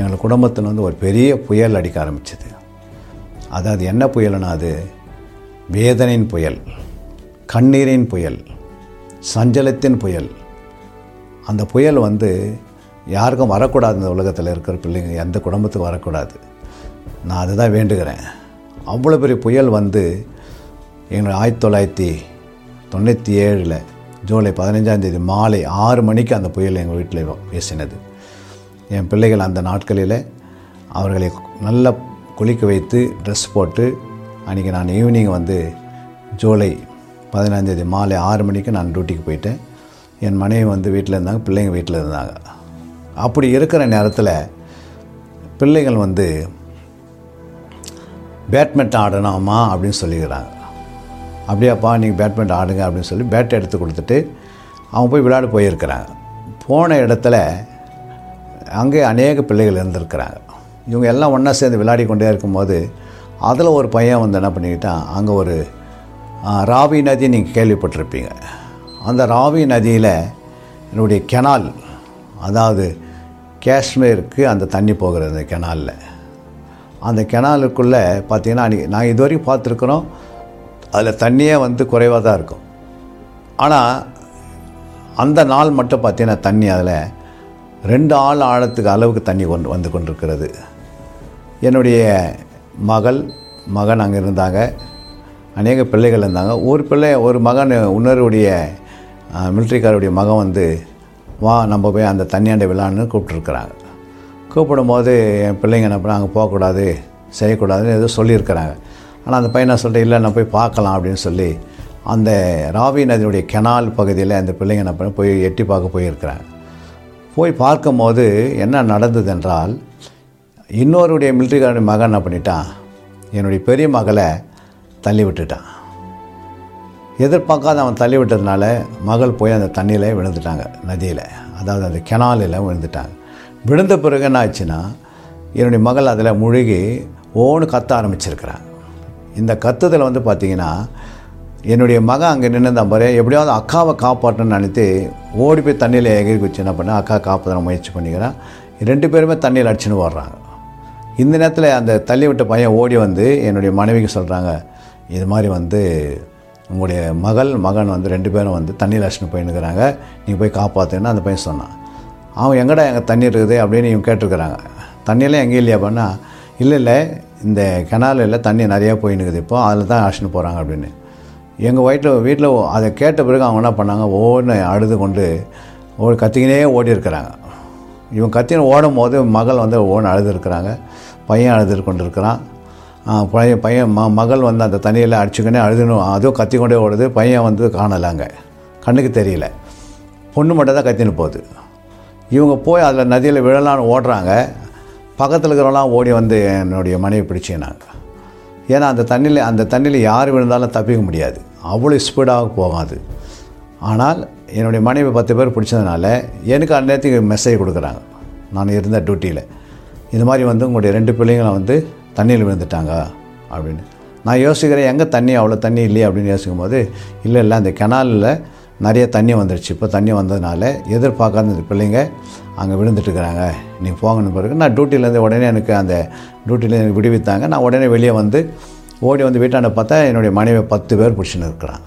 எங்கள் குடும்பத்தில் வந்து ஒரு பெரிய புயல் அடிக்க ஆரம்பிச்சது அதாவது என்ன புயல்னா அது வேதனையின் புயல் கண்ணீரின் புயல் சஞ்சலத்தின் புயல் அந்த புயல் வந்து யாருக்கும் வரக்கூடாது இந்த உலகத்தில் இருக்கிற பிள்ளைங்க எந்த குடும்பத்துக்கும் வரக்கூடாது நான் அதுதான் வேண்டுகிறேன் அவ்வளோ பெரிய புயல் வந்து எங்கள் ஆயிரத்தி தொள்ளாயிரத்தி தொண்ணூற்றி ஏழில் ஜூலை பதினஞ்சாந்தேதி மாலை ஆறு மணிக்கு அந்த புயல் எங்கள் வீட்டில் வீசினது என் பிள்ளைகள் அந்த நாட்களில் அவர்களை நல்லா குளிக்க வைத்து ட்ரெஸ் போட்டு அன்றைக்கி நான் ஈவினிங் வந்து ஜூலை பதினஞ்சாந்தேதி மாலை ஆறு மணிக்கு நான் டியூட்டிக்கு போயிட்டேன் என் மனைவி வந்து வீட்டில் இருந்தாங்க பிள்ளைங்க வீட்டில் இருந்தாங்க அப்படி இருக்கிற நேரத்தில் பிள்ளைகள் வந்து பேட்மிண்டன் ஆடணுமா அப்படின்னு சொல்லிக்கிறாங்க அப்படியாப்பா நீங்கள் பேட்மிண்டன் ஆடுங்க அப்படின்னு சொல்லி பேட் எடுத்து கொடுத்துட்டு அவங்க போய் விளையாட போயிருக்கிறாங்க போன இடத்துல அங்கே அநேக பிள்ளைகள் இருந்திருக்கிறாங்க இவங்க எல்லாம் ஒன்றா சேர்ந்து விளையாடி கொண்டே இருக்கும்போது அதில் ஒரு பையன் வந்து என்ன பண்ணிக்கிட்டான் அங்கே ஒரு ஆ, ராவி நதி நீங்கள் கேள்விப்பட்டிருப்பீங்க அந்த ராவி நதியில் என்னுடைய கெனால் அதாவது காஷ்மீருக்கு அந்த தண்ணி போகிறது அந்த கெனாலில் அந்த கெனாலுக்குள்ளே பார்த்தீங்கன்னா அன்றைக்கி நான் இது வரைக்கும் பார்த்துருக்குறோம் அதில் தண்ணியே வந்து குறைவாக தான் இருக்கும் ஆனால் அந்த நாள் மட்டும் பார்த்தீங்கன்னா தண்ணி அதில் ரெண்டு ஆள் ஆழத்துக்கு அளவுக்கு தண்ணி கொண்டு வந்து கொண்டிருக்கிறது என்னுடைய மகள் மகன் அங்கே இருந்தாங்க அநேக பிள்ளைகள் இருந்தாங்க ஒரு பிள்ளை ஒரு மகன் இன்னொருடைய மிலிட்ரிக்காருடைய மகன் வந்து வா நம்ம போய் அந்த தண்ணியாண்ட விழான்னு கூப்பிட்ருக்குறாங்க கூப்பிடும்போது என் பிள்ளைங்க என்ன பண்ண அங்கே போகக்கூடாது செய்யக்கூடாதுன்னு ஏதோ சொல்லியிருக்கிறாங்க ஆனால் அந்த பையனை சொல்லிட்டு இல்லை நான் போய் பார்க்கலாம் அப்படின்னு சொல்லி அந்த ராவி நதியுடைய கெனால் பகுதியில் அந்த பிள்ளைங்க என்ன பண்ண போய் எட்டி பார்க்க போயிருக்கிறாங்க போய் பார்க்கும்போது என்ன நடந்தது என்றால் இன்னொருடைய மிலிட்ரிக்காரனுடைய மகன் என்ன பண்ணிட்டான் என்னுடைய பெரிய மகளை தள்ளி விட்டுட்டான் எதிர்பார்க்காத அவன் தள்ளி விட்டதுனால மகள் போய் அந்த தண்ணியில் விழுந்துட்டாங்க நதியில் அதாவது அந்த கெனாலில் விழுந்துட்டாங்க விழுந்த பிறகு என்ன ஆச்சுன்னா என்னுடைய மகள் அதில் முழுகி ஓன்னு கத்த ஆரம்பிச்சிருக்கிறாங்க இந்த கத்துதல் வந்து பார்த்திங்கன்னா என்னுடைய மகன் அங்கே நின்று பாரு எப்படியாவது அக்காவை காப்பாற்றணும்னு நினைத்து ஓடி போய் தண்ணியில் எகிரி குச்சி என்ன பண்ண அக்கா காப்பாற்ற முயற்சி பண்ணிக்கிறான் ரெண்டு பேருமே தண்ணியில் அடிச்சுன்னு ஓடுறாங்க இந்த நேரத்தில் அந்த தள்ளி விட்ட பையன் ஓடி வந்து என்னுடைய மனைவிக்கு சொல்கிறாங்க இது மாதிரி வந்து உங்களுடைய மகள் மகன் வந்து ரெண்டு பேரும் வந்து தண்ணியில் அடிச்சுன்னு போயின்னுக்கிறாங்க நீங்கள் போய் காப்பாற்றுன்னு அந்த பையன் சொன்னான் அவன் எங்கடா எங்கள் தண்ணி இருக்குது அப்படின்னு இவங்க கேட்டிருக்கிறாங்க தண்ணியெல்லாம் எங்கே இல்லையா பண்ணா இல்லை இல்லை இந்த கெனாலில் தண்ணி நிறையா போயின்னுக்குது இப்போ அதில் தான் அடிச்சுன்னு போகிறாங்க அப்படின்னு எங்கள் வீட்டில் வீட்டில் அதை கேட்ட பிறகு அவங்க என்ன பண்ணாங்க ஓன்னு அழுது கொண்டு ஓடி கத்திக்கினே ஓடி இருக்கிறாங்க இவன் கத்தின்னு ஓடும் போது மகள் வந்து ஓன்னு அழுது இருக்கிறாங்க பையன் அழுது கொண்டு இருக்கிறான் ஆ, பையன் பையன் ம மகள் வந்து அந்த தண்ணியில் அடிச்சுக்கினே அழுதுணும் அதுவும் கத்தி கொண்டே ஓடுது பையன் வந்து காணலை அங்கே கண்ணுக்கு தெரியல பொண்ணு மட்டும் தான் கத்தின்னு போகுது இவங்க போய் அதில் நதியில் விழலான்னு ஓடுறாங்க பக்கத்தில் இருக்கிறவங்களாம் ஓடி வந்து என்னுடைய மனைவி பிடிச்சினாங்க ஏன்னா அந்த தண்ணியில் அந்த தண்ணியில் யார் விழுந்தாலும் தப்பிக்க முடியாது அவ்வளோ ஸ்பீடாக போகும் அது ஆனால் என்னுடைய மனைவி பத்து பேர் பிடிச்சதுனால எனக்கு அந்த நேரத்துக்கு மெசேஜ் கொடுக்குறாங்க நான் இருந்த டியூட்டியில் இது மாதிரி வந்து உங்களுடைய ரெண்டு பிள்ளைங்களும் வந்து தண்ணியில் விழுந்துட்டாங்க அப்படின்னு நான் யோசிக்கிறேன் எங்கே தண்ணி அவ்வளோ தண்ணி இல்லையே அப்படின்னு யோசிக்கும் போது இல்லை இல்லை அந்த கெனாலில் நிறைய தண்ணி வந்துடுச்சு இப்போ தண்ணி வந்ததுனால எதிர்பார்க்காத இந்த பிள்ளைங்க அங்கே விழுந்துட்டு இருக்கிறாங்க நீ போங்கன்னு பிறகு நான் டியூட்டிலேருந்து உடனே எனக்கு அந்த டியூட்டியில் எனக்கு விடுவித்தாங்க நான் உடனே வெளியே வந்து ஓடி வந்து வீட்டாண்ட பார்த்தா என்னுடைய மனைவி பத்து பேர் பிடிச்சின்னு இருக்கிறாங்க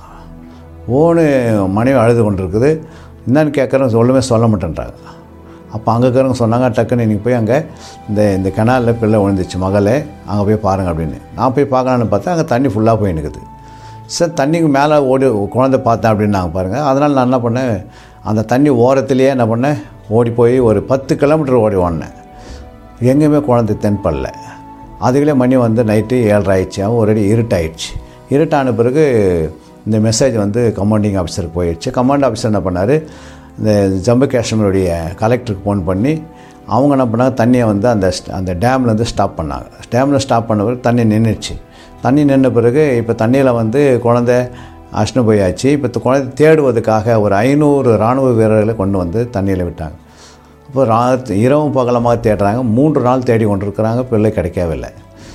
ஓன்னு மனைவி அழுது கொண்டு இருக்குது என்னன்னு கேட்குறேன் சொல்லுமே சொல்ல மாட்டேன்றாங்க அப்போ அங்கே இருக்கிறவங்க சொன்னாங்க டக்குன்னு நீங்கள் போய் அங்கே இந்த இந்த கெனாலில் பிள்ளை விழுந்துச்சு மகளே அங்கே போய் பாருங்கள் அப்படின்னு நான் போய் பார்க்கலான்னு பார்த்தா அங்கே தண்ணி ஃபுல்லாக போய் நிற்குது சார் தண்ணிக்கு மேலே ஓடி குழந்தை பார்த்தேன் அப்படின்னு நாங்கள் பாருங்கள் அதனால் நான் என்ன பண்ணேன் அந்த தண்ணி ஓரத்துலேயே என்ன பண்ணேன் ஓடி போய் ஒரு பத்து கிலோமீட்டர் ஓடி ஓடினேன் எங்கேயுமே குழந்தை தென்படல அதுக்குள்ளே மணி வந்து நைட்டு ஏழரை ஆயிடுச்சு அவன் ஒரேடி இருட்டாயிடுச்சு இருட்டான பிறகு இந்த மெசேஜ் வந்து கமாண்டிங் ஆஃபீஸருக்கு போயிடுச்சு கமாண்ட் ஆஃபீஸர் என்ன பண்ணார் இந்த ஜம்மு காஷ்மீருடைய கலெக்டருக்கு ஃபோன் பண்ணி அவங்க என்ன பண்ணாங்க தண்ணியை வந்து அந்த st- அந்த டேம்லேருந்து ஸ்டாப் பண்ணாங்க டேமில் ஸ்டாப் பண்ண பிறகு தண்ணி நின்றுச்சு தண்ணி நின்ற பிறகு இப்போ தண்ணியில் வந்து குழந்தை அஷ்ணு போயாச்சு இப்போ இந்த குழந்தை தேடுவதற்காக ஒரு ஐநூறு இராணுவ வீரர்களை கொண்டு வந்து தண்ணியில் விட்டாங்க அப்போ ரா இரவும் பகலமாக தேடுறாங்க மூன்று நாள் தேடி கொண்டிருக்கிறாங்க பிள்ளை கிடைக்கவில்லை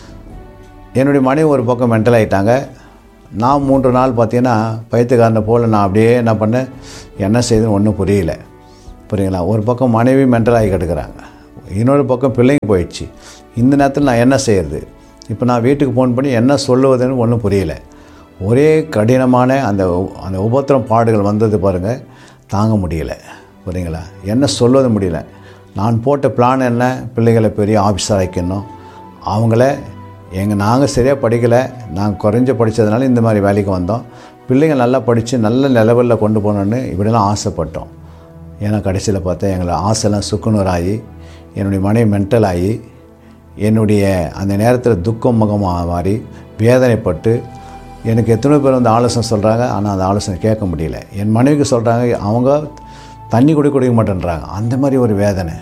என்னுடைய மனைவி ஒரு பக்கம் மென்டல் ஆகிட்டாங்க நான் மூன்று நாள் பார்த்தீங்கன்னா பைத்தியக்காரனை போல் நான் அப்படியே என்ன பண்ணேன் என்ன செய்யுதுன்னு ஒன்றும் புரியல புரியுங்களா ஒரு பக்கம் மனைவி மென்டல் ஆகி கிடக்குறாங்க இன்னொரு பக்கம் பிள்ளைங்க போயிடுச்சு இந்த நேரத்தில் நான் என்ன செய்யறது இப்போ நான் வீட்டுக்கு ஃபோன் பண்ணி என்ன சொல்லுவதுன்னு ஒன்றும் புரியல ஒரே கடினமான அந்த உ- அந்த உபத்திரம் பாடுகள் வந்தது பாருங்கள் தாங்க முடியல புரியுங்களா என்ன சொல்வது முடியல நான் போட்ட பிளான் என்ன பிள்ளைகளை பெரிய ஆஃபீஸர் ஆக்கணும் அவங்கள எங்கள் நாங்கள் சரியாக படிக்கலை நாங்கள் குறைஞ்ச படித்ததுனால இந்த மாதிரி வேலைக்கு வந்தோம் பிள்ளைங்க நல்லா படித்து நல்ல லெவலில் கொண்டு போகணுன்னு இப்படிலாம் ஆசைப்பட்டோம் ஏன்னா கடைசியில் பார்த்தா எங்களை ஆசைலாம் சுக்குநூறாகி என்னுடைய மனைவி மென்டல் ஆகி என்னுடைய அந்த நேரத்தில் துக்கம் முகமாக மாறி வேதனைப்பட்டு எனக்கு எத்தனை பேர் வந்து ஆலோசனை சொல்கிறாங்க ஆனால் அந்த ஆலோசனை கேட்க முடியல என் மனைவிக்கு சொல்கிறாங்க அவங்க தண்ணி குடி குடிக்க மாட்டேன்றாங்க அந்த மாதிரி ஒரு வேதனை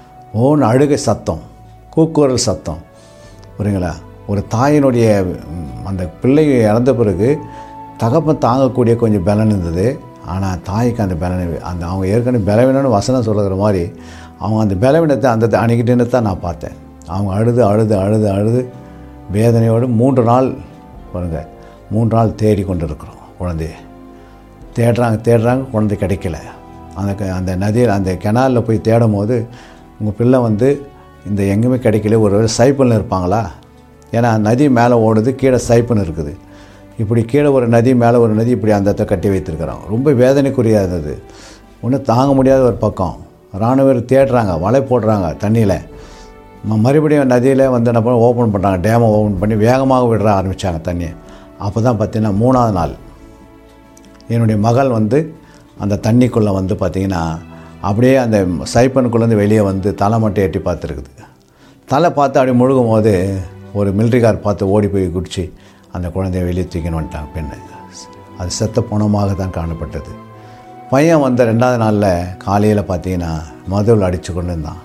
ஓன் அழுகை சத்தம் கூக்குரல் சத்தம் புரியுங்களா ஒரு தாயினுடைய ம், அந்த பிள்ளை இறந்த பிறகு தகப்பன் தாங்கக்கூடிய கொஞ்சம் பலன் இருந்தது ஆனால் தாய்க்கு அந்த பலனை அந்த அவங்க ஏற்கனவே பலவீனம்னு வசனம் சொல்கிற மாதிரி அவங்க அந்த பலவீனத்தை அந்த அன்றைக்கிட்டேன்னு தான் நான் பார்த்தேன் அவங்க அழுது அழுது அழுது அழுது வேதனையோடு மூன்று நாள் பாருங்க மூன்று நாள் தேடி கொண்டு இருக்கிறோம் குழந்தைய தேடுறாங்க தேடுறாங்க குழந்தை கிடைக்கல அந்த க- அந்த நதியில் அந்த கெனாலில் போய் தேடும் போது உங்கள் பிள்ளை வந்து இந்த எங்கேயுமே கிடைக்கல ஒரு வேளை சைப்பில் இருப்பாங்களா ஏன்னா நதி மேலே ஓடுது கீழே சைப்புன்னு இருக்குது இப்படி கீழே ஒரு நதி மேலே ஒரு நதி இப்படி அந்த இடத்த கட்டி வைத்திருக்கிறோம் ரொம்ப வேதனைக்குரியாதது ஒன்றும் தாங்க முடியாத ஒரு பக்கம் இராணுவர் தேடுறாங்க வலை போடுறாங்க தண்ணியில் ம- மறுபடியும் நதியில் வந்து என்ன பண்ண ஓப்பன் பண்ணுறாங்க டேமை ஓப்பன் பண்ணி வேகமாக விடுற ஆரம்பித்தாங்க தண்ணியை அப்போ தான் பார்த்தீங்கன்னா மூணாவது நாள் என்னுடைய மகள் வந்து அந்த தண்ணிக்குள்ளே வந்து பார்த்திங்கன்னா அப்படியே அந்த சைப்பனுக்குள்ளேருந்து வெளியே வந்து தலை மட்டும் எட்டி பார்த்துருக்குது தலை பார்த்து அப்படி முழுகும் போது ஒரு மிலிட்ரிக்கார் பார்த்து ஓடி போய் குடிச்சு அந்த குழந்தைய வெளியே தூக்கின்னு வந்துட்டாங்க பெண்ணு அது செத்த பணமாக தான் காணப்பட்டது பையன் வந்த ரெண்டாவது நாளில் காலையில் பார்த்தீங்கன்னா மதுவில் அடித்து கொண்டு இருந்தான்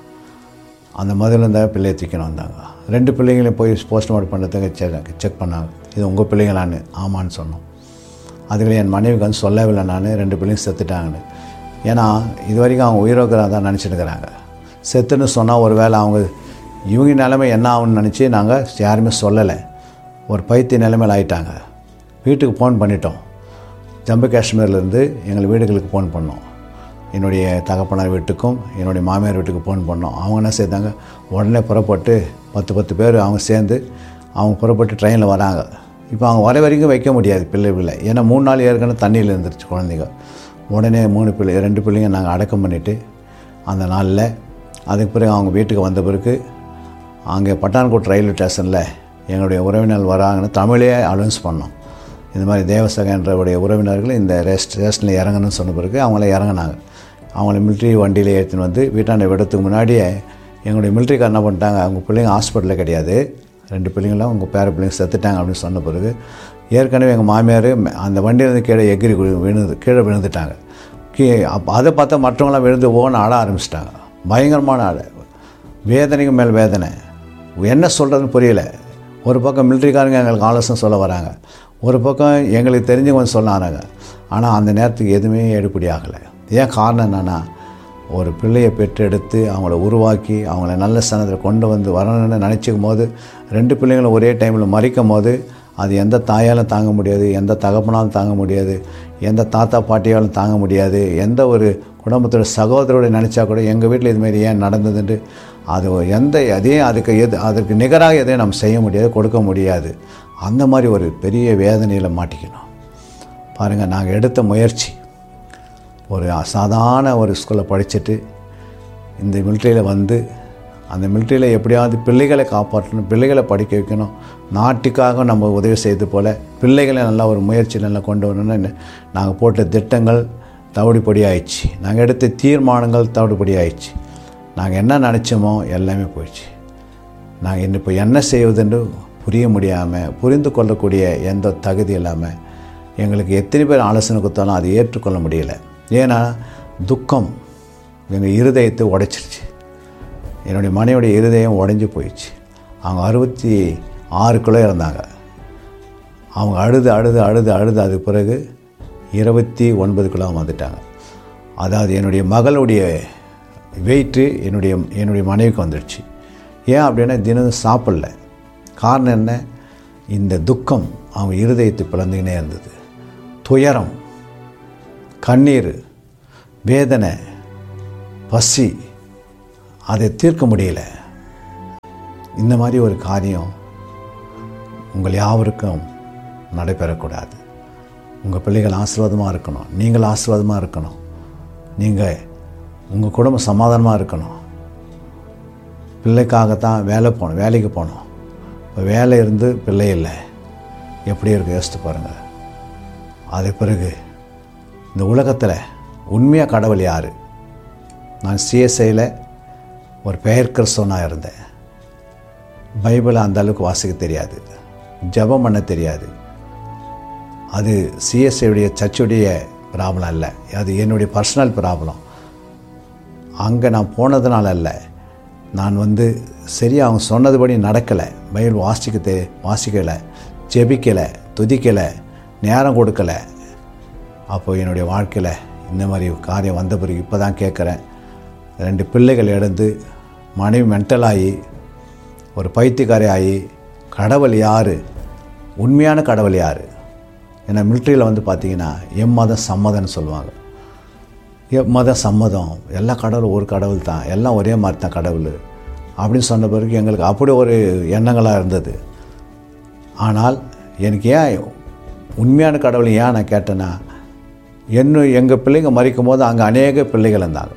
அந்த மதுவில் இருந்தால் பிள்ளையை தூக்கின்னு வந்தாங்க ரெண்டு பிள்ளைங்களையும் போய் போஸ்ட்மார்ட்டம் பண்ணுறதுக்கு செக் செக் பண்ணாங்க இது உங்கள் பிள்ளைங்களான்னு ஆமான்னு சொன்னோம் அதுகளை என் மனைவிக்கு வந்து சொல்லவில்லை நான் ரெண்டு பிள்ளைங்க செத்துட்டாங்கன்னு ஏன்னா இது வரைக்கும் அவங்க உயிரோக்கிறதா தான் நினச்சிட்டு இருக்கிறாங்க செத்துன்னு சொன்னால் ஒரு வேளை அவங்க இவங்க நிலைமை என்ன ஆகும்னு நினச்சி நாங்கள் யாருமே சொல்லலை ஒரு பைத்திய நிலைமையில் ஆயிட்டாங்க வீட்டுக்கு ஃபோன் பண்ணிட்டோம் ஜம்மு காஷ்மீர்லேருந்து எங்கள் வீடுகளுக்கு ஃபோன் பண்ணோம் என்னுடைய தகப்பனார் வீட்டுக்கும் என்னுடைய மாமியார் வீட்டுக்கு ஃபோன் பண்ணோம் அவங்க என்ன செய்தாங்க உடனே புறப்பட்டு பத்து பத்து பேர் அவங்க சேர்ந்து அவங்க புறப்பட்டு ட்ரெயினில் வராங்க இப்போ அவங்க வர வரைக்கும் வைக்க முடியாது பிள்ளை பிள்ளை ஏன்னா மூணு நாள் ஏற்கனவே தண்ணியில் இருந்துருச்சு குழந்தைங்க உடனே மூணு பிள்ளை ரெண்டு பிள்ளைங்க நாங்கள் அடக்கம் பண்ணிவிட்டு அந்த நாளில் அதுக்கு பிறகு அவங்க வீட்டுக்கு வந்த பிறகு அங்கே பட்டான்கோட் ரயில்வே ஸ்டேஷனில் எங்களுடைய உறவினர்கள் வராங்கன்னு தமிழே அனௌன்ஸ் பண்ணோம் இந்த மாதிரி தேவசகன்றவுடைய உறவினர்கள் இந்த ரெஸ்ட் ஸ்டேஷனில் இறங்கணும்னு சொன்ன பிறகு அவங்கள இறங்குனாங்க அவங்கள மிலிட்ரி வண்டியில் ஏற்றின்னு வந்து வீட்டாண்ட விடத்துக்கு முன்னாடியே எங்களுடைய மிலிட்ரிக்கார் என்ன பண்ணிட்டாங்க அவங்க பிள்ளைங்க ஹாஸ்பிட்டலில் கிடையாது ரெண்டு பிள்ளைங்களும் உங்கள் பேர பிள்ளைங்க செத்துட்டாங்க அப்படின்னு சொன்ன பிறகு ஏற்கனவே எங்கள் மாமியார் மெ- அந்த வண்டியிலேருந்து கீழே எகிரி விழு- விழுந்து கீழே விழுந்துட்டாங்க கீ அப்போ அதை பார்த்தா மற்றவங்களாம் விழுந்து ஓன்னு ஆட ஆரம்பிச்சிட்டாங்க பயங்கரமான ஆட வேதனைக்கு மேல் வேதனை என்ன சொல்கிறதுன்னு புரியல ஒரு பக்கம் மிலிட்ரிக்காரங்க எங்களுக்கு ஆலோசனை சொல்ல வராங்க ஒரு பக்கம் எங்களுக்கு தெரிஞ்சவங்க வந்து சொல்ல வராங்க ஆனால் அந்த நேரத்துக்கு எதுவுமே எடுப்படி ஆகலை ஏன் காரணம் என்னென்னா ஒரு பிள்ளையை பெற்றெடுத்து அவங்கள உருவாக்கி அவங்கள நல்ல ஸ்தானத்தில் கொண்டு வந்து வரணும்னு நினச்சிக்கும் போது ரெண்டு பிள்ளைங்களும் ஒரே டைமில் மறிக்கும் போது அது எந்த தாயாலும் தாங்க முடியாது எந்த தகப்பனாலும் தாங்க முடியாது எந்த தாத்தா பாட்டியாலும் தாங்க முடியாது எந்த ஒரு குடும்பத்தோட சகோதரோட நினச்சா கூட எங்கள் வீட்டில் இதுமாரி ஏன் நடந்ததுன்ட்டு அது எந்த எதையும் அதுக்கு எது அதற்கு நிகராக எதையும் நம்ம செய்ய முடியாது கொடுக்க முடியாது அந்த மாதிரி ஒரு பெரிய வேதனையில் மாட்டிக்கணும் பாருங்கள் நாங்கள் எடுத்த முயற்சி ஒரு சாதாரண ஒரு ஸ்கூலில் படிச்சுட்டு இந்த மிலிட்ரியில் வந்து அந்த மிலிட்ரியில் எப்படியாவது பிள்ளைகளை காப்பாற்றணும் பிள்ளைகளை படிக்க வைக்கணும் நாட்டுக்காக நம்ம உதவி செய்து போல் பிள்ளைகளை நல்லா ஒரு முயற்சி நல்லா கொண்டு வரணும்னு நாங்கள் போட்ட திட்டங்கள் தவிடுபடி ஆயிடுச்சு நாங்கள் எடுத்த தீர்மானங்கள் தவிடுபடி ஆயிடுச்சு நாங்கள் என்ன நினச்சோமோ எல்லாமே போயிடுச்சு நாங்கள் இன்னும் இப்போ என்ன செய்வதுன்னு புரிய முடியாமல் புரிந்து கொள்ளக்கூடிய எந்த தகுதி இல்லாமல் எங்களுக்கு எத்தனை பேர் ஆலோசனை கொடுத்தாலும் அதை ஏற்றுக்கொள்ள முடியல ஏன்னா துக்கம் எங்கள் இருதயத்தை உடைச்சிருச்சு என்னுடைய மனைவியுடைய இருதயம் உடைஞ்சு போயிடுச்சு அவங்க அறுபத்தி ஆறு கிலோ இருந்தாங்க அவங்க அழுது அழுது அழுது அழுது அதுக்கு பிறகு இருபத்தி ஒன்பது கிலோ வந்துட்டாங்க அதாவது என்னுடைய மகளுடைய வெயிட்டு என்னுடைய என்னுடைய மனைவிக்கு வந்துடுச்சு ஏன் அப்படின்னா தினம் சாப்பிடல காரணம் என்ன இந்த துக்கம் அவங்க இருதயத்தை பிளந்துக்கினே இருந்தது துயரம் கண்ணீர் வேதனை பசி அதை தீர்க்க முடியல இந்த மாதிரி ஒரு காரியம் உங்கள் யாவருக்கும் நடைபெறக்கூடாது உங்கள் பிள்ளைகள் ஆசீர்வாதமாக இருக்கணும் நீங்கள் ஆசீர்வாதமாக இருக்கணும் நீங்கள் உங்கள் குடும்பம் சமாதானமாக இருக்கணும் பிள்ளைக்காகத்தான் வேலை போகணும் வேலைக்கு போகணும் இப்போ வேலை இருந்து பிள்ளை இல்லை எப்படி இருக்கு யோசித்து பாருங்கள் அது பிறகு இந்த உலகத்தில் உண்மையாக கடவுள் யார் நான் சிஎஸ்ஐயில் ஒரு பெயர் கிறிஸ்தவனாக இருந்தேன் பைபிளை அந்த அளவுக்கு வாசிக்க தெரியாது ஜெபம் பண்ண தெரியாது அது சிஎஸ்ஐயுடைய சர்ச்சுடைய ப்ராப்ளம் அல்ல அது என்னுடைய பர்சனல் ப்ராப்ளம் அங்கே நான் போனதுனால அல்ல நான் வந்து சரியாக அவங்க சொன்னதுபடி நடக்கலை பைபிள் வாசிக்க தெ வாசிக்கலை ஜெபிக்கலை துதிக்கலை நேரம் கொடுக்கலை அப்போ என்னுடைய வாழ்க்கையில் இந்த மாதிரி காரியம் வந்த பிறகு இப்போ தான் கேட்குறேன் ரெண்டு பிள்ளைகள் இழந்து மனைவி மென்டலாகி ஒரு பைத்தியக்காரி ஆகி கடவுள் யார் உண்மையான கடவுள் யார் ஏன்னா மிலிட்ரியில் வந்து பார்த்தீங்கன்னா எம்மதம் சம்மதம்னு சொல்லுவாங்க எம்மதம் சம்மதம் எல்லா கடவுளும் ஒரு கடவுள் தான் எல்லாம் ஒரே மாதிரி தான் கடவுள் அப்படின்னு சொன்ன பிறகு எங்களுக்கு அப்படி ஒரு எண்ணங்களாக இருந்தது ஆனால் எனக்கு ஏன் உண்மையான கடவுளை ஏன் நான் கேட்டேன்னா இன்னும் எங்கள் பிள்ளைங்க மறிக்கும் போது அங்கே அநேக பிள்ளைகள் இருந்தாங்க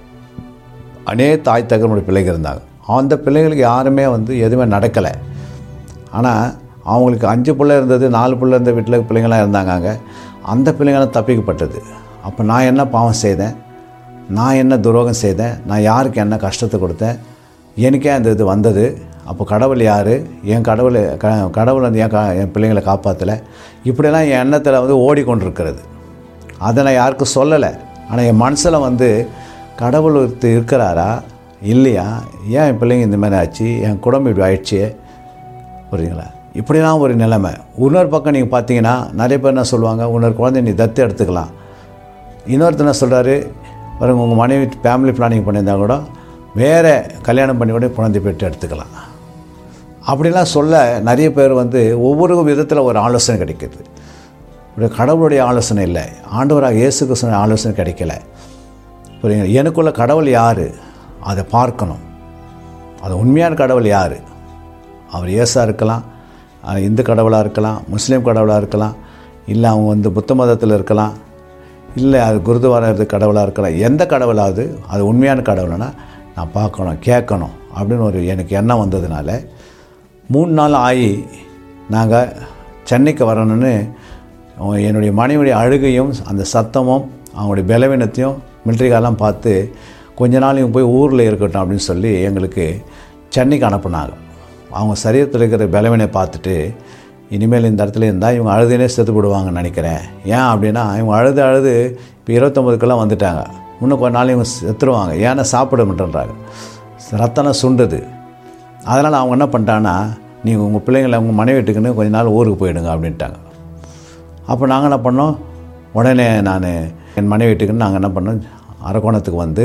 அநேக தாய் தகவனுடைய பிள்ளைகள் இருந்தாங்க அந்த பிள்ளைங்களுக்கு யாருமே வந்து எதுவுமே நடக்கலை ஆனால் அவங்களுக்கு அஞ்சு பிள்ளை இருந்தது நாலு பிள்ளை இருந்த வீட்டில் பிள்ளைங்களாம் இருந்தாங்க அங்கே அந்த பிள்ளைங்களாம் தப்பிக்கப்பட்டது அப்போ நான் என்ன பாவம் செய்தேன் நான் என்ன துரோகம் செய்தேன் நான் யாருக்கு என்ன கஷ்டத்தை கொடுத்தேன் எனக்கே அந்த இது வந்தது அப்போ கடவுள் யார் என் கடவுள் க கடவுள் வந்து என் கா என் பிள்ளைங்களை காப்பாற்றலை இப்படியெல்லாம் என் எண்ணத்தில் வந்து ஓடிக்கொண்டிருக்கிறது அதை நான் யாருக்கும் சொல்லலை ஆனால் என் மனசில் வந்து கடவுள் ஒருத்தர் இருக்கிறாரா இல்லையா ஏன் என் பிள்ளைங்க இந்த மாதிரி ஆச்சு என் குடும்பம் இப்படி ஆயிடுச்சு புரியுங்களா இப்படிலாம் ஒரு நிலைமை இன்னொரு பக்கம் நீங்கள் பார்த்தீங்கன்னா நிறைய பேர் என்ன சொல்லுவாங்க இன்னொரு குழந்தை நீ தத்து எடுத்துக்கலாம் இன்னொருத்தர் என்ன சொல்கிறாரு பாருங்க உங்கள் மனைவி ஃபேமிலி பிளானிங் பண்ணியிருந்தா கூட வேறு கல்யாணம் பண்ணி கூட குழந்தை பெற்று எடுத்துக்கலாம் அப்படிலாம் சொல்ல நிறைய பேர் வந்து ஒவ்வொரு விதத்தில் ஒரு ஆலோசனை கிடைக்குது ஒரு கடவுளுடைய ஆலோசனை இல்லை ஆண்டவராக இயேசு கிறிஸ்துவ ஆலோசனை கிடைக்கல புரியுங்க எனக்குள்ள கடவுள் யார் அதை பார்க்கணும் அது உண்மையான கடவுள் யார் அவர் இயேசா இருக்கலாம் அவர் இந்து கடவுளாக இருக்கலாம் முஸ்லீம் கடவுளாக இருக்கலாம் இல்லை அவங்க வந்து புத்த மதத்தில் இருக்கலாம் இல்லை அது குருதுவாரா கடவுளாக இருக்கலாம் எந்த கடவுளாவது அது உண்மையான கடவுள்னா நான் பார்க்கணும் கேட்கணும் அப்படின்னு ஒரு எனக்கு எண்ணம் வந்ததுனால மூணு நாள் ஆகி நாங்கள் சென்னைக்கு வரணும்னு என்னுடைய மனைவியுடைய அழுகையும் அந்த சத்தமும் அவங்களுடைய பலவீனத்தையும் மிலிட்ரிக்காரெலாம் பார்த்து கொஞ்ச நாள் இவங்க போய் ஊரில் இருக்கட்டும் அப்படின்னு சொல்லி எங்களுக்கு சென்னைக்கு அனுப்புனாங்க அவங்க சரீரத்தில் இருக்கிற பலவீனை பார்த்துட்டு இனிமேல் இந்த இடத்துல இருந்தால் இவங்க அழுதுனே செத்து போடுவாங்கன்னு நினைக்கிறேன் ஏன் அப்படின்னா இவங்க அழுது அழுது இப்போ இருபத்தொம்பதுக்கெல்லாம் வந்துட்டாங்க இன்னும் கொஞ்ச நாள் இவங்க செத்துருவாங்க ஏன்னா சாப்பிட மாட்டேன்றாங்க ரத்தனம் சுண்டுது அதனால் அவங்க என்ன பண்ணிட்டாங்கன்னா நீங்கள் உங்கள் பிள்ளைங்களை உங்கள் மனைவி வீட்டுக்குன்னு கொஞ்ச நாள் ஊருக்கு போயிடுங்க அப்படின்ட்டாங்க அப்போ நாங்கள் என்ன பண்ணோம் உடனே நான் என் மனைவி வீட்டுக்குன்னு நாங்கள் என்ன பண்ணோம் அரக்கோணத்துக்கு வந்து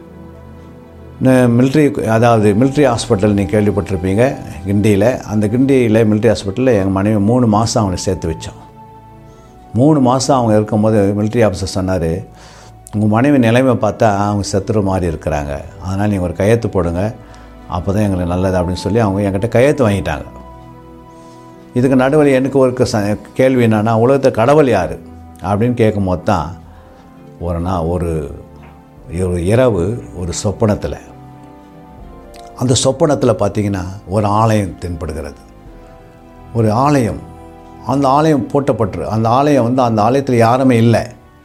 மிலிட்ரி அதாவது மிலிட்ரி ஹாஸ்பிட்டல் நீங்கள் கேள்விப்பட்டிருப்பீங்க கிண்டியில் அந்த கிண்டியில் மிலிட்ரி ஹாஸ்பிட்டலில் எங்கள் மனைவி மூணு மாதம் அவங்களை சேர்த்து வச்சோம் மூணு மாதம் அவங்க இருக்கும்போது மிலிட்ரி ஆஃபீஸர் சொன்னார் உங்கள் மனைவி நிலைமை பார்த்தா அவங்க செத்துற மாதிரி இருக்கிறாங்க அதனால் நீங்கள் ஒரு கையெழுத்து போடுங்க அப்போ தான் எங்களுக்கு நல்லது அப்படின்னு சொல்லி அவங்க என்கிட்ட கையெழுத்து வாங்கிட்டாங்க இதுக்கு நடுவில் எனக்கு ஒரு ச கேள்வி என்னன்னா உலகத்தை கடவுள் யார் அப்படின்னு கேட்கும்போது தான் ஒரு நாள் ஒரு ஒரு இரவு ஒரு சொப்பனத்தில் அந்த சொப்பனத்தில் பார்த்தீங்கன்னா ஒரு ஆலயம் தென்படுகிறது ஒரு ஆலயம் அந்த ஆலயம் பூட்டப்பட்டு அந்த ஆலயம் வந்து அந்த ஆலயத்தில் யாருமே இல்லை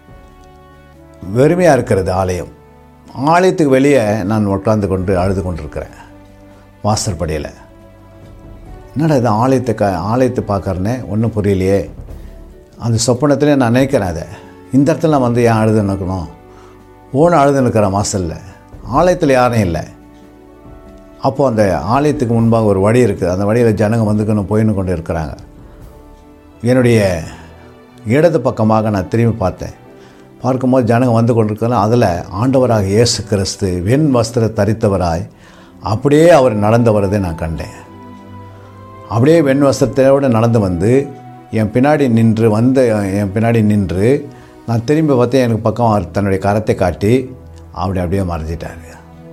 வெறுமையாக இருக்கிறது ஆலயம் ஆலயத்துக்கு வெளியே நான் உட்கார்ந்து கொண்டு அழுது கொண்டிருக்கிறேன் வாசற்படியில் என்னடா இது ஆலயத்தை க ஆலயத்தை பார்க்குறேனே ஒன்றும் புரியலையே அந்த சொப்பனத்திலே நான் நினைக்கிறேன் அதை இந்த இடத்துல நான் வந்து ஏன் அழுது நிற்கணும் ஓன அழுது நிற்கிறேன் வாசலில் ஆலயத்தில் யாரும் இல்லை அப்போது அந்த ஆலயத்துக்கு முன்பாக ஒரு வழி இருக்குது அந்த வழியில் ஜனங்க வந்துக்கணும் போயின்னு கொண்டு இருக்கிறாங்க என்னுடைய இடது பக்கமாக நான் திரும்பி பார்த்தேன் பார்க்கும்போது ஜனங்க வந்து கொண்டிருக்கலாம் அதில் ஆண்டவராக இயேசு கிறிஸ்து வெண் வஸ்திர தரித்தவராய் அப்படியே அவர் நடந்து வரதை நான் கண்டேன் அப்படியே வெண் வஸ்திரத்தோடு நடந்து வந்து என் பின்னாடி நின்று வந்த என் பின்னாடி நின்று நான் திரும்பி பார்த்தேன் எனக்கு பக்கம் அவர் தன்னுடைய கரத்தை காட்டி அப்படி அப்படியே மறைஞ்சிட்டார்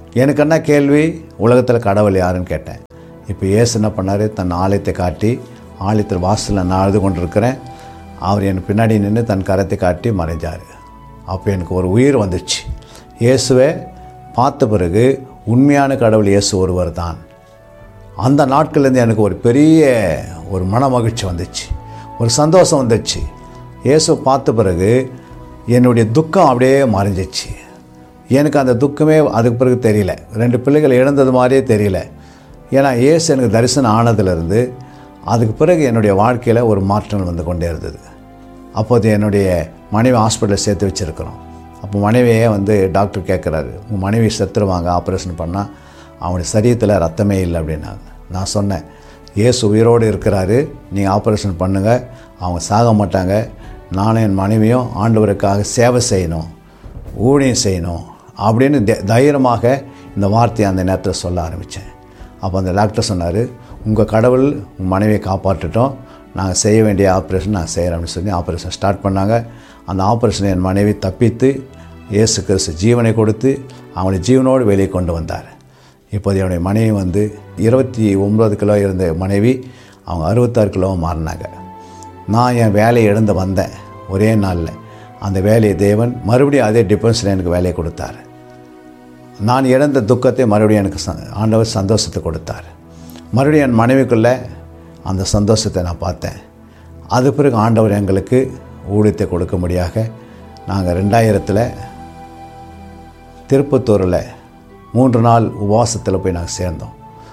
எனக்கு என்ன கேள்வி உலகத்தில் கடவுள் யாருன்னு கேட்டேன் இப்போ இயேசு என்ன பண்ணார் தன் ஆலயத்தை காட்டி ஆலயத்தில் வாசலில் நான் அழுது கொண்டிருக்கிறேன் அவர் என் பின்னாடி நின்று தன் கரத்தை காட்டி மறைஞ்சார் அப்போ எனக்கு ஒரு உயிர் வந்துச்சு இயேசுவை பார்த்த பிறகு உண்மையான கடவுள் இயேசு ஒருவர் தான் அந்த நாட்கள்லேருந்து எனக்கு ஒரு பெரிய ஒரு மன மகிழ்ச்சி வந்துச்சு ஒரு சந்தோஷம் வந்துச்சு இயேசுவை பார்த்த பிறகு என்னுடைய துக்கம் அப்படியே மறைஞ்சிச்சு எனக்கு அந்த துக்கமே அதுக்கு பிறகு தெரியல ரெண்டு பிள்ளைகள் இழந்தது மாதிரியே தெரியல ஏன்னா இயேசு எனக்கு தரிசனம் ஆனதுலேருந்து அதுக்கு பிறகு என்னுடைய வாழ்க்கையில் ஒரு மாற்றம் வந்து கொண்டே இருந்தது அப்போது என்னுடைய மனைவி ஹாஸ்பிட்டலில் சேர்த்து வச்சுருக்கிறோம் அப்போ மனைவியே வந்து டாக்டர் கேட்குறாரு உங்கள் மனைவி செத்துருவாங்க ஆப்ரேஷன் பண்ணால் அவனுடைய சரீரத்தில் ரத்தமே இல்லை அப்படின்னாங்க நான் சொன்னேன் இயேசு உயிரோடு இருக்கிறாரு நீங்கள் ஆப்ரேஷன் பண்ணுங்கள் அவங்க சாக மாட்டாங்க நானும் என் மனைவியும் ஆண்டவருக்காக சேவை செய்யணும் ஊழியம் செய்யணும் அப்படின்னு த- தைரியமாக இந்த வார்த்தையை அந்த நேரத்தில் சொல்ல ஆரம்பித்தேன் அப்போ அந்த டாக்டர் சொன்னார் உங்கள் கடவுள் உங்கள் மனைவியை காப்பாற்றிட்டோம் நாங்கள் செய்ய வேண்டிய ஆப்ரேஷன் நான் செய்கிறேன் அப்படின்னு சொல்லி ஆப்ரேஷன் ஸ்டார்ட் பண்ணாங்க அந்த ஆப்ரேஷனை என் மனைவி தப்பித்து இயேசு கிறிஸ்து ஜீவனை கொடுத்து அவங்களை ஜீவனோடு வெளியே கொண்டு வந்தார் இப்போது என்னுடைய மனைவி வந்து இருபத்தி ஒம்பது கிலோ இருந்த மனைவி அவங்க அறுபத்தாறு கிலோவும் மாறினாங்க நான் என் வேலையை இழந்து வந்தேன் ஒரே நாளில் அந்த வேலையை தேவன் மறுபடியும் அதே டிஃபென்ஸில் எனக்கு வேலையை கொடுத்தார் நான் இழந்த துக்கத்தை மறுபடியும் எனக்கு ச- ஆண்டவர் சந்தோஷத்தை கொடுத்தார் மறுபடியும் என் மனைவிக்குள்ளே அந்த சந்தோஷத்தை நான் பார்த்தேன் அது பிறகு ஆண்டவர் எங்களுக்கு ஊழியத்தை கொடுக்கும்படியாக நாங்கள் ரெண்டாயிரத்தில் திருப்பத்தூரில் மூன்று நாள் உபவாசத்தில் போய் நாங்கள் சேர்ந்தோம்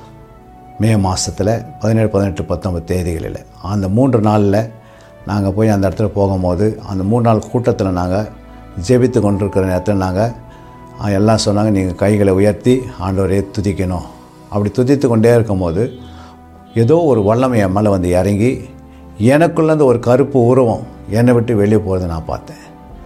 மே மாதத்தில் பதினேழு பதினெட்டு பத்தொம்பது தேதிகளில் அந்த மூன்று நாளில் நாங்கள் போய் அந்த இடத்துல போகும்போது அந்த மூணு நாள் கூட்டத்தில் நாங்கள் ஜெபித்து கொண்டிருக்கிற நேரத்தில் நாங்கள் அஹ், எல்லாம் சொன்னாங்க நீங்கள் கைகளை உயர்த்தி ஆண்டவரே துதிக்கணும் அப்படி துதித்து கொண்டே இருக்கும்போது ஏதோ ஒரு வல்லமை என் மேலே வந்து இறங்கி எனக்குள்ளேருந்து ஒரு கருப்பு உருவம் என்னை விட்டு வெளியே போகிறத நான் பார்த்தேன்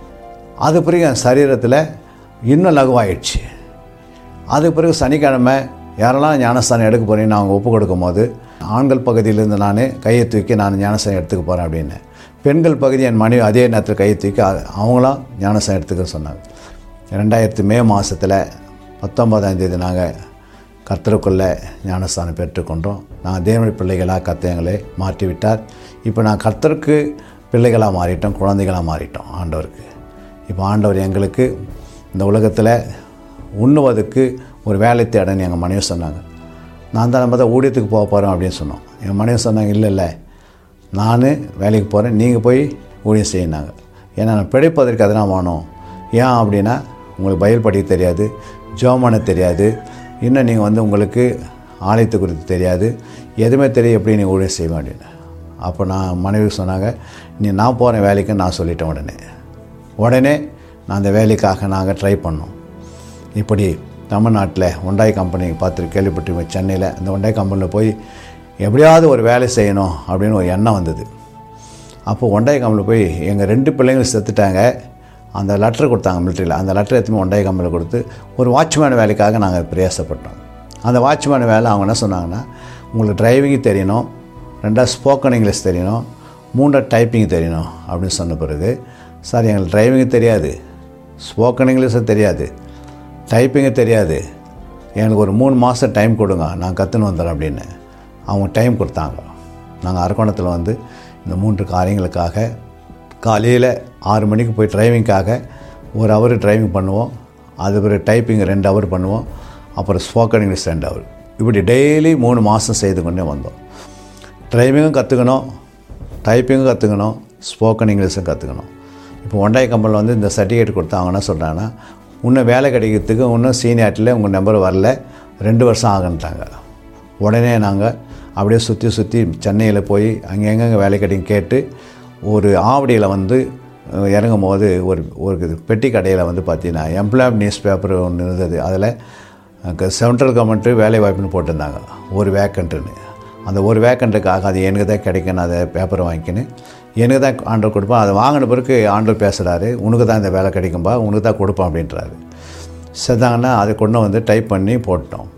அது பிறகு என் சரீரத்தில் இன்னும் லகுவாயிடுச்சு அதுக்கு பிறகு சனிக்கிழமை யாரெல்லாம் ஞானஸ்தானம் எடுக்க போகிறீங்கன்னு அவங்க ஒப்பு கொடுக்கும் போது ஆண்கள் பகுதியிலேருந்து நான் கையை தூக்கி நான் ஞானஸ்தானம் எடுத்துக்க போகிறேன் அப்படின்னு பெண்கள் பகுதி என் மனைவி அதே நேரத்தில் கையை தூக்கி அ- அவங்களாம் ஞானஸ்தானம் எடுத்துக்க சொன்னாங்க ரெண்டாயிரத்து மே மாதத்தில் பத்தொன்பதாம் தேதி நாங்கள் கர்த்தருக்குள்ளே ஞானஸ்தானம் பெற்றுக்கொண்டோம் நாங்கள் தேவனுடைய பிள்ளைகளாக கர்த்தர் எங்களை மாற்றி விட்டார் இப்போ நான் கர்த்தருக்கு பிள்ளைகளாக மாறிட்டோம் குழந்தைகளாக மாறிட்டோம் ஆண்டவருக்கு இப்போ ஆண்டவர் எங்களுக்கு இந்த உலகத்தில் உண்ணுவதற்கு ஒரு வேலை தேடன்னு எங்கள் மனைவி சொன்னாங்க நான் தான் நம்ம தான் ஊழியத்துக்கு போக போகிறோம் அப்படின்னு சொன்னோம் என் மனைவி சொன்னாங்க இல்லை இல்லை நான் வேலைக்கு போகிறேன் நீங்கள் போய் ஊழியம் செய்யினாங்க ஏன்னா நான் பிழைப்பதற்கு அதெல்லாம் வேணும் ஏன் அப்படின்னா உங்களுக்கு பைபிள் படிக்க தெரியாது ஜோமான தெரியாது இன்னும் நீங்கள் வந்து உங்களுக்கு ஆலயத்தை குறித்து தெரியாது எதுவுமே தெரியும் எப்படி நீ ஊழியம் செய்வேன் அப்படின்னு அப்போ நான் மனைவி சொன்னாங்க நீ நான் போகிறேன் வேலைக்கு நான் சொல்லிட்டேன் உடனே உடனே நான் அந்த வேலைக்காக நாங்கள் ட்ரை பண்ணோம் இப்படி தமிழ்நாட்டில் ஒண்டாய் கம்பெனி பார்த்து கேள்விப்பட்டிருக்கோம் சென்னையில் அந்த ஒண்டாய் கம்பெனியில் போய் எப்படியாவது ஒரு வேலை செய்யணும் அப்படின்னு ஒரு எண்ணம் வந்தது அப்போ ஒண்டாய் கம்பெனியில் போய் எங்கள் ரெண்டு பிள்ளைங்களும் செத்துட்டாங்க அந்த லெட்டர் கொடுத்தாங்க மிலிட்ரியில் அந்த லெட்டர் எடுத்துமே ஒண்டாய் கம்பெனியில் கொடுத்து ஒரு வாட்ச்மேன் வேலைக்காக நாங்கள் பிரயாசப்பட்டோம் அந்த வாட்ச்மேன் வேலை அவங்க என்ன சொன்னாங்கன்னா உங்களுக்கு டிரைவிங் தெரியணும் ரெண்டாவது ஸ்போக்கன் இங்கிலீஷ் தெரியணும் மூணாவது டைப்பிங் தெரியணும் அப்படின்னு சொன்ன பிறகு சார் எங்களுக்கு டிரைவிங் தெரியாது ஸ்போக்கன் இங்கிலீஷும் தெரியாது டைப்பிங்கு தெரியாது எனக்கு ஒரு மூணு மாதம் டைம் கொடுங்க நான் கற்றுன்னு வந்துடுறேன் அப்படின்னு அவங்க டைம் கொடுத்தாங்க நாங்கள் அரக்கோணத்தில் வந்து இந்த மூன்று காரியங்களுக்காக காலையில் ஆறு மணிக்கு போய் டிரைவிங்காக ஒரு ஹவர் டிரைவிங் பண்ணுவோம் அது பிறகு டைப்பிங் ரெண்டு ஹவர் பண்ணுவோம் அப்புறம் ஸ்போக்கன் இங்கிலீஷ் ரெண்டு ஹவர் இப்படி டெய்லி மூணு மாதம் செய்து கொண்டே வந்தோம் டிரைவிங்கும் கற்றுக்கணும் டைப்பிங்கும் கற்றுக்கணும் ஸ்போக்கன் இங்கிலீஷும் கற்றுக்கணும் இப்போ ஒண்டாய் கம்பெனியில் வந்து இந்த சர்டிஃபிகேட் கொடுத்து அவங்க என்ன சொல்கிறாங்கன்னா இன்னும் வேலை கிடைக்கிறதுக்கு இன்னும் சீனியார்ட்டில் உங்கள் நம்பர் வரல ரெண்டு வருஷம் ஆகுன்ட்டாங்க உடனே நாங்கள் அப்படியே சுற்றி சுற்றி சென்னையில் போய் அங்கே எங்கெங்கே வேலை கிடைக்கும் கேட்டு ஒரு ஆவடியில் வந்து அஹ், இறங்கும் போது ஒரு ஒரு இது பெட்டி கடையில் வந்து பார்த்தீங்கன்னா எம்ப்ளாய்மெண்ட் நியூஸ் பேப்பர் ஒன்று இருந்தது அதில் சென்ட்ரல் கவர்மெண்ட்டு வேலை வாய்ப்புன்னு போட்டிருந்தாங்க ஒரு வேக்கண்ட்டுன்னு அந்த ஒரு வேக்கண்ட்டுக்காக அது எனக்கு தான் கிடைக்குன்னு அதை பேப்பரை வாங்கிக்கின்னு எனக்கு தான் ஆண்டர் கொடுப்பேன் அதை வாங்கின பிறகு ஆண்டர் பேசுகிறாரு உனக்கு தான் இந்த வேலை கிடைக்கும்பா உனக்கு தான் கொடுப்பேன் அப்படின்றாரு செத்தாங்கன்னா அதை கொண்டு வந்து டைப் பண்ணி போட்டோம்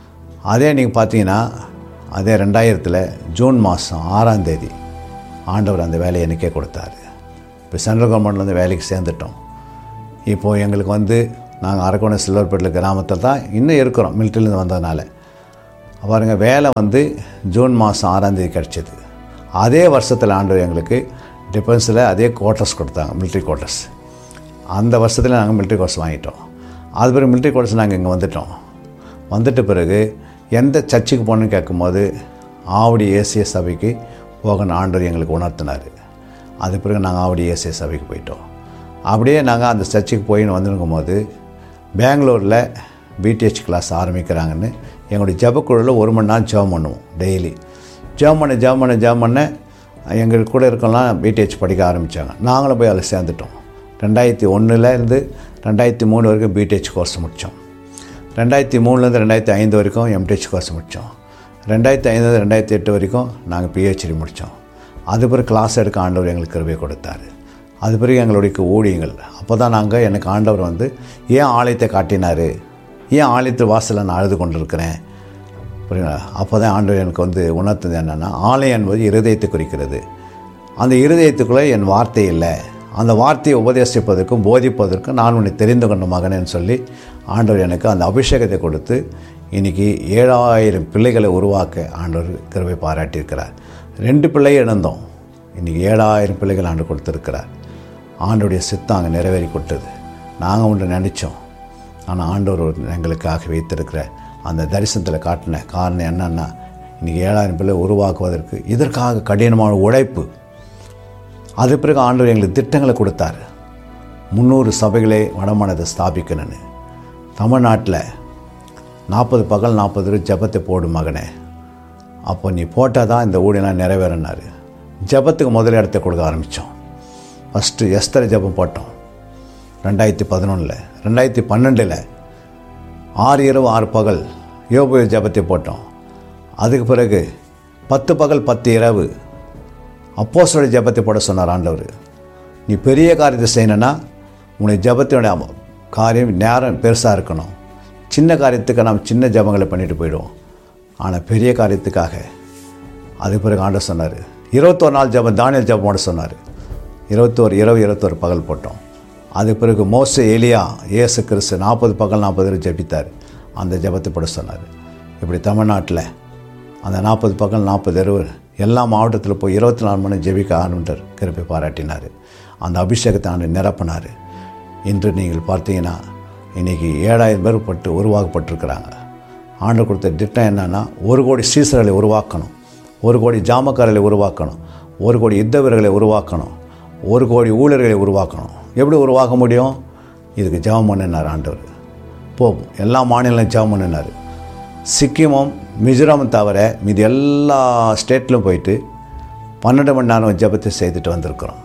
அதே நீங்கள் பார்த்தீங்கன்னா அதே ரெண்டாயிரத்தில் ஜூன் மாதம் ஆறாம் தேதி ஆண்டவர் அந்த வேலையை எனக்கே கொடுத்தாரு இப்போ சென்ட்ரல் கவர்மெண்ட்லேருந்து வேலைக்கு சேர்ந்துட்டோம் இப்போது எங்களுக்கு வந்து நாங்கள் அரக்கோணம் சில்வர்பேட்டில் கிராமத்தில் தான் இன்னும் இருக்கிறோம் மிலிட்ரிலேருந்து வந்ததுனால பாருங்க வேலை வந்து ஜூன் மாதம் ஆறாம் தேதி கிடச்சிது அதே வருஷத்தில் ஆண்டு எங்களுக்கு டிஃபென்ஸில் அதே குவார்ட்டர்ஸ் கொடுத்தாங்க மிலிட்ரி குவார்ட்டர்ஸ் அந்த வருஷத்தில் நாங்கள் மிலிட்ரி கோர்ஸ் வாங்கிட்டோம் அது பிறகு மிலிட்ரி கோர்ஸ் நாங்கள் இங்கே வந்துட்டோம் வந்துட்ட பிறகு எந்த சர்ச்சுக்கு போகணுன்னு கேட்கும்போது ஆவடி ஏசிய சபைக்கு போகணும் ஆண்டவர் எங்களுக்கு உணர்த்தினார் அது பிறகு நாங்கள் ஆவடி ஏசிய சபைக்கு போயிட்டோம் அப்படியே நாங்கள் அந்த சர்ச்சுக்கு போயின்னு வந்துருக்கும் போது பெங்களூரில் பிடிஹெச் கிளாஸ் ஆரம்பிக்கிறாங்கன்னு எங்களுடைய ஜபக்குழுவில் ஒரு மணி நேரம் ஜெபம் பண்ணுவோம் டெய்லி ஜெபம் பண்ண ஜெபம் பண்ண ஜெபம் பண்ண எங்கள் கூட இருக்கலாம் பிடிஹெச் படிக்க ஆரம்பித்தாங்க நாங்களும் போய் அதில் சேர்ந்துட்டோம் ரெண்டாயிரத்தி ஒன்றுலேருந்து ரெண்டாயிரத்தி மூணு வரைக்கும் பிடிஹெச் கோர்ஸ் முடித்தோம் ரெண்டாயிரத்தி மூணுலேருந்து ரெண்டாயிரத்தி ஐந்து வரைக்கும் எம்டிஹெச் கோர்ஸ் முடித்தோம் ரெண்டாயிரத்தி ஐந்து ரெண்டாயிரத்தி எட்டு வரைக்கும் நாங்கள் பிஹெச்டி முடித்தோம் அது பிறகு கிளாஸ் எடுக்க ஆண்டவர் எங்களுக்கு கிருபை கொடுத்தாரு அது பிறகு எங்களுடைய ஊழியங்கள் அப்போ தான் நாங்கள் எனக்கு ஆண்டவர் வந்து ஏன் ஆலயத்தை காட்டினார் ஏன் ஆலயத்து வாசலில் நான் அழுது கொண்டிருக்கிறேன் புரியுங்களா அப்போ தான் ஆண்டவர் எனக்கு வந்து உணர்த்தது என்னென்னா ஆலயம் என்பது இருதயத்தை குறிக்கிறது அந்த இருதயத்துக்குள்ளே என் வார்த்தை இல்லை அந்த வார்த்தையை உபதேசிப்பதற்கும் போதிப்பதற்கும் நான் உன்னை தெரிந்து கொண்ட மகனேன்னு சொல்லி ஆண்டவர் எனக்கு அந்த அபிஷேகத்தை கொடுத்து இன்றைக்கி ஏழாயிரம் பிள்ளைகளை உருவாக்க ஆண்டவர் கிருபை பாராட்டியிருக்கிறார் ரெண்டு பிள்ளையை இழந்தோம் இன்றைக்கி ஏழாயிரம் பிள்ளைகள் ஆண்டு கொடுத்துருக்கிறார் ஆண்டோடைய சித்தம் அங்கே நிறைவேறி கொடுத்தது நாங்கள் ஒன்று நினச்சோம் ஆனால் ஆண்டவர் ஒரு எங்களுக்காக வைத்திருக்கிற அந்த தரிசனத்தில் காட்டின காரணம் என்னென்னா இன்றைக்கி ஏழாயிரம் பிள்ளை உருவாக்குவதற்கு இதற்காக கடினமான உழைப்பு அது பிறகு ஆண்டவர் எங்களுக்கு திட்டங்களை கொடுத்தாரு முந்நூறு சபைகளை வடமானதை ஸ்தாபிக்கணும்னு தமிழ்நாட்டில் நாற்பது பகல் நாற்பது ரூபா ஜபத்தை போடு மகனே அப்போ நீ போட்டால் தான் இந்த ஊழியெல்லாம் நிறைவேறினார் ஜபத்துக்கு முதல் இடத்த கொடுக்க ஆரம்பித்தோம் ஃபஸ்ட்டு எஸ்தர ஜபம் போட்டோம் ரெண்டாயிரத்தி பதினொன்றில் ரெண்டாயிரத்தி பன்னெண்டில் ஆறு இரவு ஆறு பகல் யோபு ஜபத்தை போட்டோம் அதுக்கு பிறகு பத்து பகல் பத்து இரவு அப்போஸ்தலருடைய ஜபத்தை போட சொன்னார் ஆண்டவர் நீ பெரிய காரியத்தை செய்யணுன்னா உன்னுடைய ஜபத்தினுடைய காரியம் நேரம் பெருசாக இருக்கணும் சின்ன காரியத்துக்கு நாம் சின்ன ஜபங்களை பண்ணிட்டு போயிடுவோம் ஆனால் பெரிய காரியத்துக்காக அதுக்கு பிறகு ஆண்டவர் சொன்னார் இருபத்தோரு நாள் ஜபம் தானியல் ஜபம் போட சொன்னார் இருபத்தோரு இரவு இருபத்தோரு பகல் போட்டோம் அதுக்கு பிறகு மோச எலியா இயேசு கிறிஸ்து நாற்பது பகல் நாற்பது இரவு ஜபித்தார் அந்த ஜபத்தை போட சொன்னார் இப்படி தமிழ்நாட்டில் அந்த நாற்பது பகல் நாற்பது இரவு எல்லா மாவட்டத்தில் போய் இருபத்தி நாலு மணி ஜெபிக்க ஆரம்பிட்டார் கிருப்பை பாராட்டினார் அந்த அபிஷேகத்தை ஆண்டு நிரப்பினார் இன்று நீங்கள் பார்த்தீங்கன்னா இன்றைக்கி ஏழாயிரம் பேர் பட்டு உருவாக்கப்பட்டிருக்கிறாங்க ஆண்டு கொடுத்த திட்டம் என்னென்னா ஒரு கோடி சீசர்களை உருவாக்கணும் ஒரு கோடி ஜாமக்காரர்களை உருவாக்கணும் ஒரு கோடி யுத்த வீரர்களை உருவாக்கணும் ஒரு கோடி ஊழியர்களை உருவாக்கணும் எப்படி உருவாக்க முடியும் இதுக்கு ஜெபம் பண்ணினார் ஆண்டவர் போ எல்லா மாநிலம் ஜெபம் பண்ணினார் சிக்கிமும் மிசோரமும் தவிர மீதி எல்லா ஸ்டேட்லையும் போயிட்டு பன்னெண்டு மணி நேரம் ஜெபத்தை செய்துட்டு வந்திருக்கிறோம்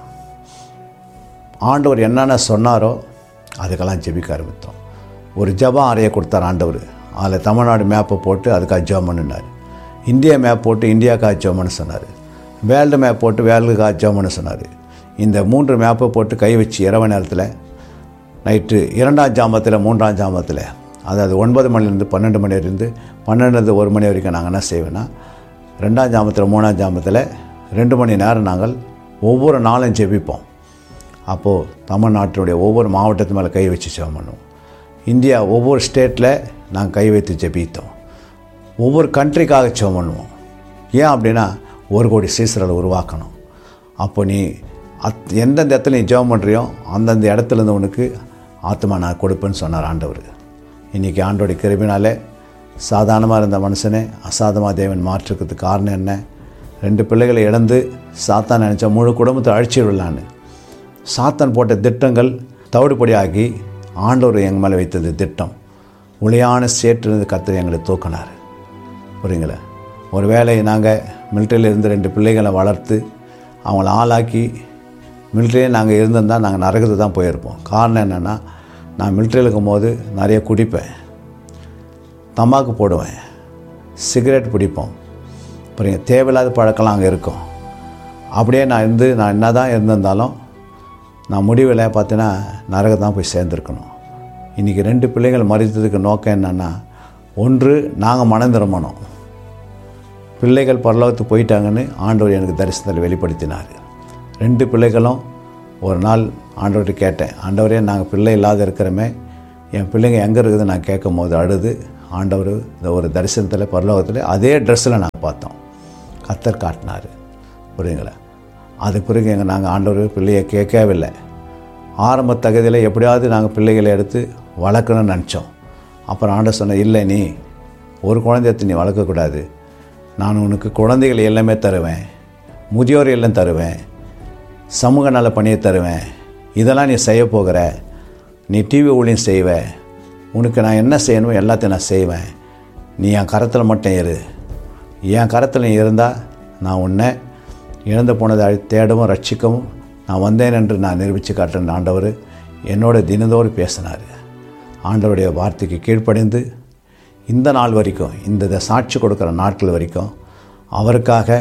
ஆண்டவர் என்னென்ன சொன்னாரோ அதுக்கெல்லாம் ஜெபிக்க ஆரம்பித்தோம் ஒரு ஜெபம் அறைய கொடுத்தார் ஆண்டவர் அதில் தமிழ்நாடு மேப்பை போட்டு அதுக்காக ஜெபம் பண்ணினார் இந்தியா மேப் போட்டு இந்தியாவுக்காக ஜெபம் பண்ண சொன்னார் வேர்ல்டு மேப் போட்டு வேர்ல்டுக்காக ஜெபம் பண்ண சொன்னார் இந்த மூன்று மேப்பை போட்டு கை வச்சு இரவு நேரத்தில் நைட்டு இரண்டாம் ஜாமத்தில் மூன்றாம் ஜாமத்தில் அதாவது ஒன்பது மணிலேருந்து பன்னெண்டு மணி இருந்து பன்னெண்டுலேருந்து ஒரு மணி வரைக்கும் நாங்கள் என்ன செய்வோன்னா ரெண்டாம் ஜாமத்தில் மூணாம் ஜாமத்தில் ரெண்டு மணி நேரம் நாங்கள் ஒவ்வொரு நாளும் ஜெபிப்போம் அப்போது தமிழ்நாட்டினுடைய ஒவ்வொரு மாவட்டத்து மேலே கை வச்சு ஜெபம் பண்ணுவோம் இந்தியா ஒவ்வொரு ஸ்டேட்டில் நாங்கள் கை வைத்து ஜெபித்தோம் ஒவ்வொரு கண்ட்ரிக்காக ஜெபம் பண்ணுவோம் ஏன் அப்படின்னா ஒரு கோடி சீசரலை உருவாக்கணும் அப்போ நீ அத் எந்தெந்த இடத்துல நீ ஜெபம் பண்ணுறியோ அந்தந்த இடத்துலேருந்து உனக்கு ஆத்மா நான் கொடுப்பேன்னு சொன்னார் ஆண்டவர் இன்றைக்கி ஆண்டோடைய கிருபினாலே சாதாரணமாக இருந்த மனுஷனே அசாதமாக தேவன் மாற்றுறதுக்கு காரணம் என்ன ரெண்டு பிள்ளைகளை இழந்து சாத்தான் நினச்சா முழு குடும்பத்தை அழிச்சு விடலான்னு சாத்தான் போட்ட திட்டங்கள் தவிடுபடியாகி ஆண்டவர் எங்கள் மேலே வைத்தது திட்டம் உளையான சேற்றிலிருந்து கர்த்தர் எங்களை தூக்கினார் புரியுங்களா ஒரு வேளை நாங்கள் மிலிட்டரியில் இருந்து ரெண்டு பிள்ளைகளை வளர்த்து அவங்கள ஆளாக்கி மிலிட்ரியே நாங்கள் இருந்திருந்தால் நாங்கள் நரகத்து தான் போயிருப்போம் காரணம் என்னென்னா நான் மிலிட்ரியில் இருக்கும்போது நிறைய குடிப்பேன் தம்பாக்கு போடுவேன் சிகரெட் பிடிப்போம் அப்புறம் தேவையில்லாத பழக்கம்லாம் அங்கே இருக்கும் அப்படியே நான் இருந்து நான் என்ன தான் இருந்திருந்தாலும் நான் முடிவில் பார்த்தீங்கன்னா நரகம் தான் போய் சேர்ந்துருக்கணும் இன்றைக்கி ரெண்டு பிள்ளைகள் மறித்ததுக்கு நோக்கம் என்னென்னா ஒன்று நாங்கள் மனம் திரும்பணும் பிள்ளைகள் பரலோகத்துக்கு போயிட்டாங்கன்னு ஆண்டவர் எனக்கு தரிசனத்தில் வெளிப்படுத்தினார் ரெண்டு பிள்ளைகளும் ஒரு நாள் ஆண்டவர்கிட்ட கேட்டேன் ஆண்டவரே நாங்கள் பிள்ளை இல்லாத இருக்கிறோமே என் பிள்ளைங்க எங்கே இருக்குது நான் கேட்கும் போது அழுது ஆண்டவர் இந்த ஒரு தரிசனத்தில் பரலோகத்தில் அதே ட்ரெஸ்ஸில் நான் பார்த்தோம் கத்தர் காட்டினார் புரியுங்களா அது பிறகு எங்கள் நாங்கள் ஆண்டவர் பிள்ளையை கேட்கவில்லை ஆரம்ப தகுதியில் எப்படியாவது நாங்கள் பிள்ளைகளை எடுத்து வளர்க்கணும்னு நினச்சோம் அப்புறம் ஆண்டவர் சொன்ன இல்லை நீ ஒரு குழந்தையத்தை நீ வளர்க்கக்கூடாது நான் உனக்கு குழந்தைகள் எல்லாமே தருவேன் முதியோர் இல்லம் தருவேன் சமூக நல பணியை தருவேன் இதெல்லாம் நீ செய்ய போகிற நீ டிவி ஊழியம் செய்வ உனக்கு நான் என்ன செய்யணுமோ எல்லாத்தையும் நான் செய்வேன் நீ என் கரத்தில் மட்டும் இரு என் கரத்தில் நீ இருந்தால் நான் உன்னை இழந்து போனதை அழி- தேடவும் ரட்சிக்கவும் நான் வந்தேன் என்று நான் நிரூபித்து காட்டுறேன் ஆண்டவர் என்னோட தினந்தோறும் பேசினார் ஆண்டவருடைய வார்த்தைக்கு கீழ்ப்படிந்து இந்த நாள் வரைக்கும் இந்த இதை சாட்சி கொடுக்குற நாட்கள் வரைக்கும் அவருக்காக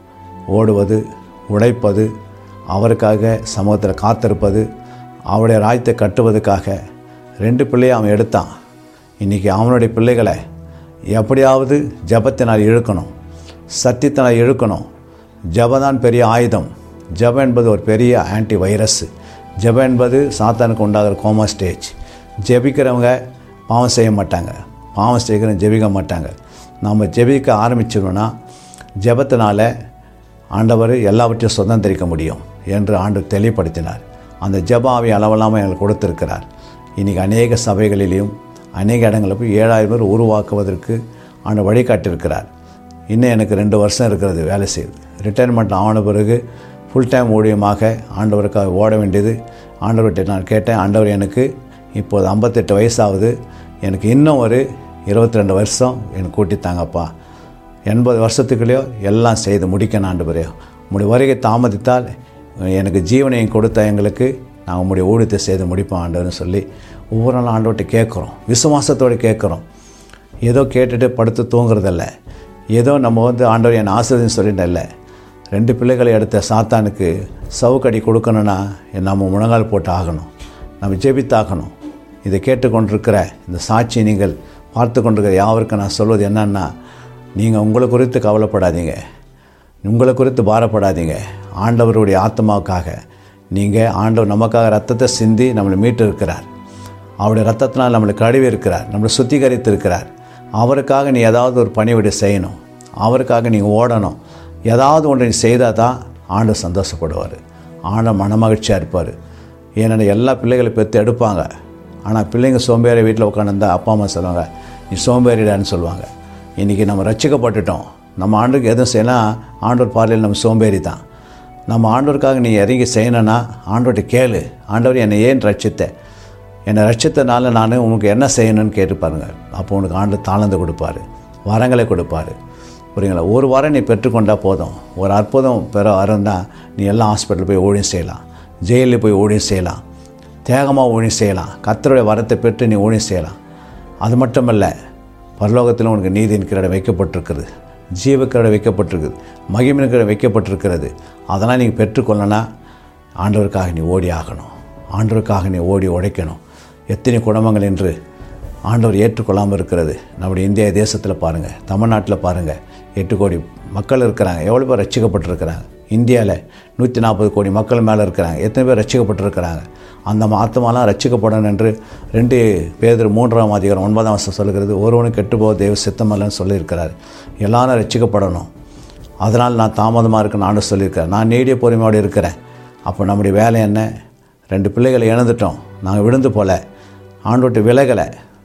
ஓடுவது உழைப்பது அவருக்காக சமூகத்தில் காத்திருப்பது அவருடைய ராஜ்யத்தை கட்டுவதற்காக ரெண்டு பிள்ளையை அவன் எடுத்தான் இன்றைக்கி அவனுடைய பிள்ளைகளை எப்படியாவது ஜபத்தினால் இழுக்கணும் சத்தியத்தினால் இழுக்கணும் ஜபதான் பெரிய ஆயுதம் ஜபம் என்பது ஒரு பெரிய ஆன்டி வைரஸ் ஜபம் என்பது சாத்தானுக்கு உண்டாகிற கோமா ஸ்டேஜ் ஜெபிக்கிறவங்க பாவம் செய்ய மாட்டாங்க பாவம் செய்கிறவங்க ஜெபிக்க மாட்டாங்க நம்ம ஜெபிக்க ஆரம்பிச்சிடணும்னா ஜெபத்தினால ஆண்டவர் எல்லாவற்றையும் சுதந்திரிக்க முடியும் என்று ஆண்டு தெளிவுபடுத்தினார் அந்த ஜெப ஆவி அளவில்லாமல் எங்களுக்கு கொடுத்திருக்கிறார் இன்றைக்கி அநேக சபைகளிலும் அநேக இடங்களில் போய் ஏழாயிரம் பேர் உருவாக்குவதற்கு ஆண்டு வழிகாட்டியிருக்கிறார் இன்னும் எனக்கு ரெண்டு வருஷம் இருக்கிறது வேலை செய்யுது ரிட்டையர்மெண்ட் ஆன பிறகு ஃபுல் டைம் ஊழியமாக ஆண்டவருக்காக ஓட வேண்டியது ஆண்டவர்கிட்ட நான் கேட்டேன் ஆண்டவர் எனக்கு இப்போது ஐம்பத்தெட்டு வயசாகுது எனக்கு இன்னும் ஒரு இருபத்தி ரெண்டு வருஷம் எனக்கு கூட்டித்தாங்கப்பா எண்பது வருஷத்துக்குள்ளேயோ எல்லாம் செய்து முடிக்கணும் ஆண்டவரே உம்முடைய வருகை தாமதித்தால் எனக்கு ஜீவனையும் கொடுத்த எங்களுக்கு நான் உம்முடைய ஊழியத்தை செய்து முடிப்போம் ஆண்டவர்னு சொல்லி ஒவ்வொரு நாளும் ஆண்டவர்கிட்ட கேட்குறோம் விசுவாசத்தோடு கேட்குறோம் ஏதோ கேட்டுட்டு படுத்து தூங்குறதில்ல ஏதோ நம்ம வந்து ஆண்டவர் என் ஆசிரியர்னு சொல்லிட்டு இல்லை ரெண்டு பிள்ளைகளை எடுத்த சாத்தானுக்கு சவுக்கடி கொடுக்கணும்னா நம்ம முழங்கால் போட்டு ஆகணும் நம்ம ஜெபித்தாகணும் இதை கேட்டுக்கொண்டிருக்கிற இந்த சாட்சி நீங்கள் பார்த்து கொண்டிருக்கிற யாவருக்கும் நான் சொல்வது என்னன்னா நீங்கள் உங்களை குறித்து கவலைப்படாதீங்க உங்களை குறித்து பாரப்படாதீங்க ஆண்டவருடைய ஆத்மாவுக்காக நீங்கள் ஆண்டவர் நமக்காக ரத்தத்தை சிந்தி நம்மளை மீட்டு இருக்கிறார் அவருடைய ரத்தத்தினால் நம்மளை கழுவி இருக்கிறார் நம்மளை சுத்திகரித்து இருக்கிறார் அவருக்காக நீ ஏதாவது ஒரு பணிவிடை செய்யணும் அவருக்காக நீங்கள் ஓடணும் ஏதாவது ஒன்றை நீ செய்தால் தான் ஆண்டு சந்தோஷப்படுவார் ஆண்ட மனமகிழ்ச்சியாக இருப்பார் ஏன்னா எல்லா பிள்ளைகளை பெற்று எடுப்பாங்க ஆனால் பிள்ளைங்க சோம்பேறி வீட்டில் உட்காந்துருந்தா அப்பா அம்மா சொல்லுவாங்க நீ சோம்பேறிடான்னு சொல்லுவாங்க இன்றைக்கி நம்ம ரட்சிக்கப்பட்டுட்டோம் நம்ம ஆண்டுக்கு எதுவும் செய்யலாம் ஆண்டவர் பார்வையில் நம்ம சோம்பேறி தான் நம்ம ஆண்டவருக்காக நீ இறங்கி செய்யணும்னா ஆண்டவர்கிட்ட கேளு ஆண்டவர் என்னை ஏன் ரட்சித்த என்னை ரட்சித்தனால நான் உனக்கு என்ன செய்யணும்னு கேட்டு பாருங்க அப்போ உனக்கு ஆண்டு தாளந்து கொடுப்பாரு வரங்களை கொடுப்பாரு புரியுங்களா ஒரு வாரம் நீ பெற்றுக்கொண்டா போதும் ஒரு அற்புதம் பெற வரம்னா நீ எல்லாம் ஹாஸ்பிட்டல் போய் ஊழியம் செய்யலாம் ஜெயிலில் போய் ஊழியம் செய்யலாம் தேகமாக ஊழியம் செய்யலாம் கத்தருடைய வரத்தை பெற்று நீ ஊழியம் செய்யலாம் அது மட்டுமல்ல பரலோகத்தில் உனக்கு நீதியின் கிரீடம் வைக்கப்பட்டிருக்கிறது ஜீவ கிரீடம் வைக்கப்பட்டிருக்குது மகிமின் கிரீடம் வைக்கப்பட்டிருக்கிறது அதெல்லாம் நீங்கள் பெற்றுக்கொள்ளனா ஆண்டவருக்காக நீ ஓடி ஆகணும் ஆண்டவருக்காக நீ ஓடி உழைக்கணும் எத்தனை குடும்பங்கள் என்று ஆண்டவர் ஏற்றுக்கொள்ளாமல் இருக்கிறது நம்முடைய இந்திய தேசத்தில் பாருங்கள் தமிழ்நாட்டில் பாருங்கள் எட்டு கோடி மக்கள் இருக்கிறாங்க எவ்வளோ பேர் ரட்சிக்கப்பட்டிருக்கிறாங்க இந்தியாவில் நூற்றி நாற்பது கோடி மக்கள் மேலே இருக்கிறாங்க எத்தனை பேர் ரட்சிக்கப்பட்டிருக்கிறாங்க அந்த ஆத்மாலாம் ரட்சிக்கப்படணும் என்று ரெண்டு பேர் மூன்றாம் அதிகாரம் ஒன்பதாம் வருஷம் சொல்லுகிறது ஒருவனுக்கு கெட்டு போக தெய்வ சித்தமல்லன்னு சொல்லியிருக்கிறார் எல்லாரும் ரட்சிக்கப்படணும் அதனால் நான் தாமதமாக இருக்குன்னு ஆண்டு சொல்லியிருக்கிறேன் நான் நீடிய பொறுமையோடு இருக்கிறேன் அப்போ நம்முடைய வேலை என்ன ரெண்டு பிள்ளைகளை இழந்துட்டோம் நாங்கள் விழுந்து போல ஆண்டோட்டு விலகலை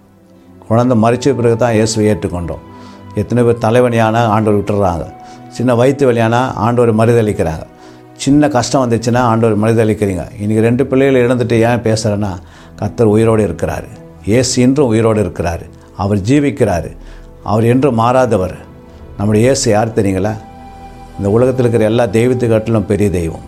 குழந்தை மறிச்ச பிறகு தான் இயேசுவை ஏற்றுக்கொண்டோம் எத்தனை பேர் தலைவலியானா ஆண்டவர் விட்டுறாங்க சின்ன வயிற்று வலியானா ஆண்டவர் மறுதளிக்கிறாங்க சின்ன கஷ்டம் வந்துச்சுன்னா ஆண்டவர் மறுதளிக்கிறீங்க இன்றைக்கி ரெண்டு பிள்ளைகளை இழந்துட்டு ஏன் பேசுகிறேன்னா கத்தர் உயிரோடு இருக்கிறார் இயேசு இன்றும் உயிரோடு இருக்கிறார் அவர் ஜீவிக்கிறார் அவர் என்றும் மாறாதவர் நம்முடைய இயேசு யார் தெரியுங்களா இந்த உலகத்தில் இருக்கிற எல்லா தெய்வத்தை காட்டிலும் பெரிய தெய்வம்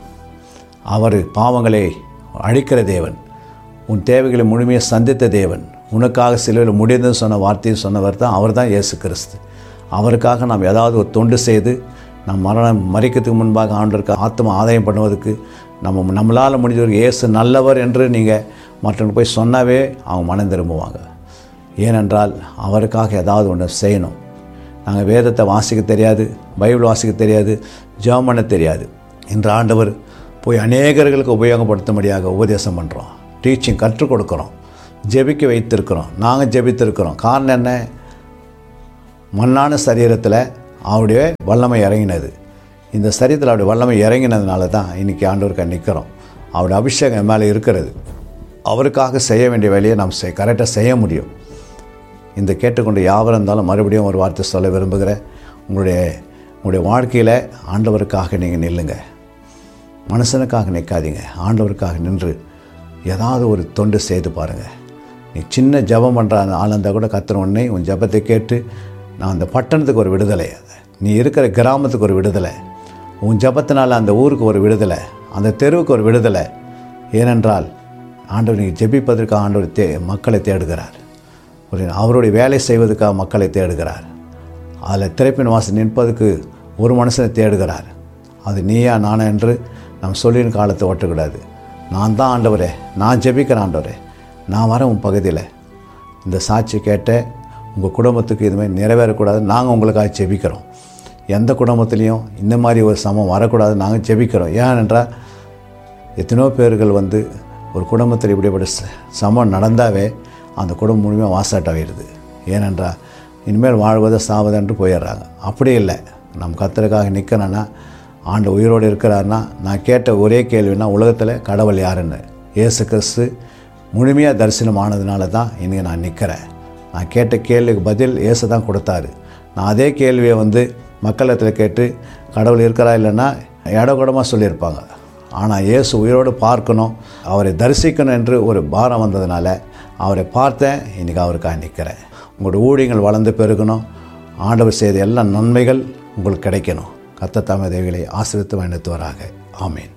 அவர் பாவங்களை அழிக்கிற தேவன் உன் தேவைகளை முழுமையாக சந்தித்த தேவன் உனக்காக சிலுவையில் முடிந்ததுன்னு சொன்ன வார்த்தையை சொன்னவர் தான் அவர் தான் இயேசு கிறிஸ்து அவருக்காக நாம் ஏதாவது ஒரு தொண்டு செய்து நம் மரணம் மறிக்கிறதுக்கு முன்பாக ஆண்டவருக்கு ஆத்ம ஆதாயம் பண்ணுவதற்கு நம்ம நம்மளால் முடிஞ்சவருக்கு இயேசு நல்லவர் என்று நீங்கள் மற்றவங்க போய் சொன்னாவே அவங்க மனம் திரும்புவாங்க ஏனென்றால் அவருக்காக ஏதாவது ஒன்று செய்யணும் நாங்கள் வேதத்தை வாசிக்க தெரியாது பைபிள் வாசிக்க தெரியாது ஜெபம் பண்ண தெரியாது இன்று ஆண்டவர் போய் அநேகர்களுக்கு உபயோகப்படுத்தும்படியாக உபதேசம் பண்ணுறோம் டீச்சிங் கற்றுக் கொடுக்குறோம் ஜெபிக்க வைத்திருக்கிறோம் நாங்கள் ஜெபித்திருக்கிறோம் காரணம் என்ன மண்ணான சரீரத்தில் அவருடைய வல்லமை இறங்கினது இந்த சரீரத்தில் அவருடைய வல்லமை இறங்கினதுனால தான் இன்றைக்கி ஆண்டவருக்கு நிற்கிறோம் அவருடைய அபிஷேகம் என் மேலே இருக்கிறது அவருக்காக செய்ய வேண்டிய வேலையை நாம் செய் கரெக்டாக செய்ய முடியும் இந்த கேட்டுக்கொண்டு யாவரும் இருந்தாலும் மறுபடியும் ஒரு வார்த்தை சொல்ல விரும்புகிறேன் உங்களுடைய உங்களுடைய வாழ்க்கையில் ஆண்டவருக்காக நீங்கள் நில்லுங்க மனுஷனுக்காக நிற்காதீங்க ஆண்டவருக்காக நின்று ஏதாவது ஒரு தொண்டு செய்து பாருங்கள் நீ சின்ன ஜெபம் பண்ணுற அந்த ஆள் இருந்தால் கூட கத்துற உடனே உன் ஜெபத்தை கேட்டு நான் அந்த பட்டணத்துக்கு ஒரு விடுதலை நீ இருக்கிற கிராமத்துக்கு ஒரு விடுதலை உன் ஜெபத்தினால் அந்த ஊருக்கு ஒரு விடுதலை அந்த தெருவுக்கு ஒரு விடுதலை ஏனென்றால் ஆண்டவர் நீங்கள் ஜெபிப்பதற்காக ஆண்டவர் தே மக்களை தேடுகிறார் ஒரு அவருடைய வேலை செய்வதற்காக மக்களை தேடுகிறார் அதில் திரைப்பின் வாசல் நிற்பதுக்கு ஒரு மனுஷனை தேடுகிறார் அது நீயா நானா என்று நம் சொல்லின் காலத்தை ஓட்டக்கூடாது நான் தான் ஆண்டவரே நான் ஜெபிக்கிறேன் ஆண்டவரே நான் வரேன் உன் பகுதியில் இந்த சாட்சி கேட்ட உங்கள் குடும்பத்துக்கு இதுமாதிரி நிறைவேறக்கூடாது நாங்கள் உங்களுக்காக ஜெபிக்கிறோம் எந்த குடும்பத்துலேயும் இந்த மாதிரி ஒரு சமம் வரக்கூடாது நாங்கள் ஜெபிக்கிறோம் ஏனென்றால் எத்தனையோ பேர்கள் வந்து ஒரு குடும்பத்தில் இப்படிப்பட்ட ச- சமம் நடந்தாவே அந்த குடும்பம் முழுமையாக வாசாட்டாகிடுது ஏனென்றால் இனிமேல் வாழ்வதை சாவதென்று போயிடுறாங்க அப்படி இல்லை நம் கத்தருக்காக நிற்கணும்னா ஆண்டு உயிரோடு இருக்கிறாருன்னா நான் கேட்ட ஒரே கேள்வினா உலகத்தில் கடவுள் யாருன்னு இயேசு கிறிஸ்து முழுமையாக தரிசனம் ஆனதுனால தான் இன்றைக்கி நான் நிற்கிறேன் நான் கேட்ட கேள்விக்கு பதில் இயேசு தான் கொடுத்தாரு நான் அதே கேள்வியை வந்து மக்களிடத்தில் கேட்டு கடவுள் இருக்கிறா இல்லைன்னா இடகுடமாக சொல்லியிருப்பாங்க ஆனால் இயேசு உயிரோடு பார்க்கணும் அவரை தரிசிக்கணும் என்று ஒரு பாரம் வந்ததுனால அவரை பார்த்தேன் இன்றைக்கி அவருக்காக நிற்கிறேன் உங்களோட ஊழியங்கள் வளர்ந்து பெருகணும் ஆண்டவர் செய்த எல்லா நன்மைகள் உங்களுக்கு கிடைக்கணும் கத்த தாம தேவிகளை ஆசிரித்து வழிநடத்துவராக ஆமீன்